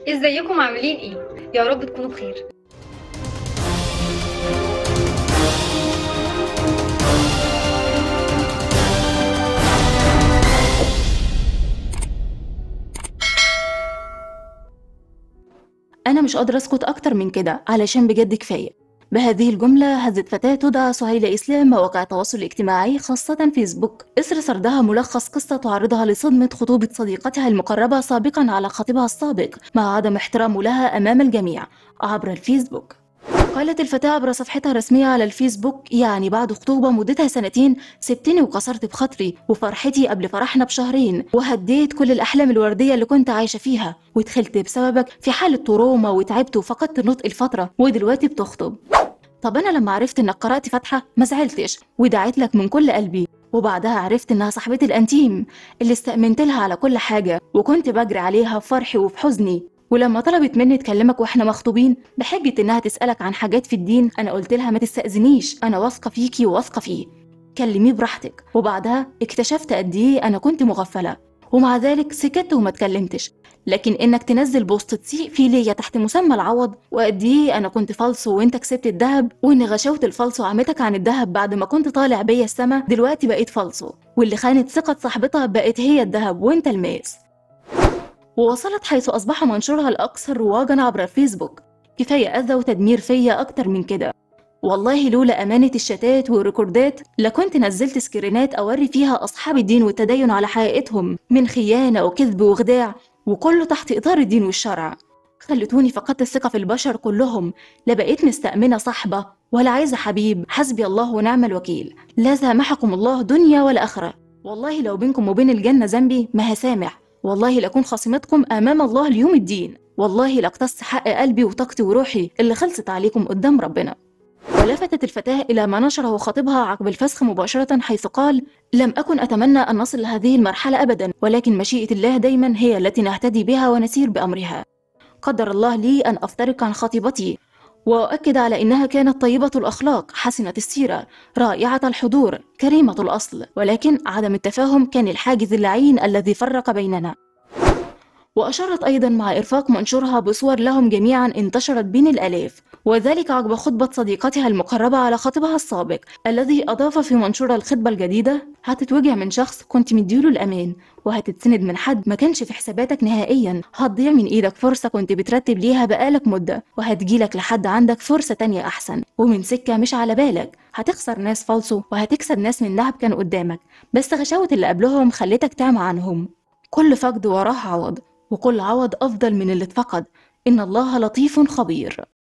ازيكم عاملين ايه يا رب تكونوا بخير أنا مش قادرة أسكت أكتر من كده علشان بجد كفاية بهذه الجملة هزت فتاة تدعى سهيلة إسلام مواقع التواصل الاجتماعي خاصة فيسبوك إثر سردها ملخص قصة تعرضها لصدمة خطوبة صديقتها المقربة سابقا على خطيبها السابق مع عدم احترامه لها أمام الجميع عبر الفيسبوك قالت الفتاة عبر صفحتها الرسمية على الفيسبوك يعني بعد خطوبة مدتها سنتين سبتني وكسرت بخاطري وفرحتي قبل فرحنا بشهرين وهديت كل الأحلام الوردية اللي كنت عايشة فيها ودخلت بسببك في حالة تروما وتعبت وفقدت النطق الفترة ودلوقتي بتخطب طب أنا لما عرفت إنك قرأت فاتحة ما زعلتش ودعيت لك من كل قلبي وبعدها عرفت إنها صاحبتي الأنتيم اللي استأمنت لها على كل حاجة وكنت بجري عليها في فرحي وفي حزني ولما طلبت مني تكلمك واحنا مخطوبين بحجة انها تسألك عن حاجات في الدين انا قلت لها ما تستأذنيش انا واثقة فيكي وواثقة فيه كلميه براحتك وبعدها اكتشفت قد ايه انا كنت مغفلة ومع ذلك سكت وما اتكلمتش لكن انك تنزل بوست تسيء فيه ليا تحت مسمى العوض وقد ايه انا كنت فالصو وانت كسبت الذهب وان غشوت الفالصو عمتك عن الذهب بعد ما كنت طالع بيا السما دلوقتي بقيت فالصو واللي خانت ثقة صاحبتها بقت هي الذهب وانت الماس ووصلت حيث أصبح منشورها الأكثر رواجا عبر الفيسبوك كفاية أذى وتدمير فيا أكتر من كده والله لولا أمانة الشتات والريكوردات لكنت نزلت سكرينات أوري فيها أصحاب الدين والتدين على حقيقتهم من خيانة وكذب وخداع وكله تحت إطار الدين والشرع خلتوني فقدت الثقة في البشر كلهم لا بقيت مستأمنة صاحبة ولا عايزة حبيب حسبي الله ونعم الوكيل لا سامحكم الله دنيا ولا آخرة والله لو بينكم وبين الجنة ذنبي ما هسامح والله لأكون خصيمتكم أمام الله ليوم الدين والله لاقتص حق قلبي وطاقتي وروحي اللي خلصت عليكم قدام ربنا ولفتت الفتاة إلى ما نشره خطيبها عقب الفسخ مباشرة حيث قال لم أكن أتمنى أن نصل لهذه المرحلة أبدا ولكن مشيئة الله دايما هي التي نهتدي بها ونسير بأمرها قدر الله لي أن أفترق عن خطيبتي وأؤكد على إنها كانت طيبة الأخلاق حسنة السيرة رائعة الحضور كريمة الأصل ولكن عدم التفاهم كان الحاجز اللعين الذي فرق بيننا وأشارت أيضا مع إرفاق منشورها بصور لهم جميعا انتشرت بين الآلاف وذلك عقب خطبة صديقتها المقربة على خطيبها السابق الذي أضاف في منشور الخطبة الجديدة هتتوجع من شخص كنت مديله الأمان وهتتسند من حد ما كانش في حساباتك نهائيا هتضيع من إيدك فرصة كنت بترتب ليها بقالك مدة وهتجيلك لحد عندك فرصة تانية أحسن ومن سكة مش على بالك هتخسر ناس فالصو وهتكسب ناس من لعب كان قدامك بس غشاوة اللي قبلهم خلتك تعمى عنهم كل فقد وراه عوض وكل عوض أفضل من اللي اتفقد إن الله لطيف خبير